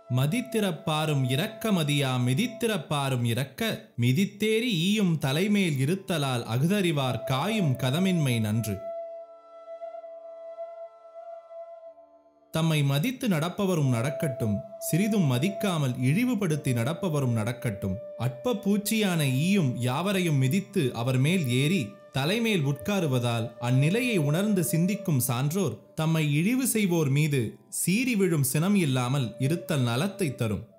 மதித்திறப்பாரும் இரக்க மதியா மிதித்திறப்பாரும் இரக்க மிதித்தேறி ஈயும் தலைமேல் இருத்தலால் அகுதறிவார் காயும் கதமின்மை நன்று தம்மை மதித்து நடப்பவரும் நடக்கட்டும் சிறிதும் மதிக்காமல் இழிவுபடுத்தி நடப்பவரும் நடக்கட்டும் அற்ப பூச்சியான ஈயும் யாவரையும் மிதித்து அவர் மேல் ஏறி தலைமேல் உட்காருவதால் அந்நிலையை உணர்ந்து சிந்திக்கும் சான்றோர் தம்மை இழிவு செய்வோர் மீது சீறி விழும் சினம் இல்லாமல் இருத்தல் நலத்தை தரும்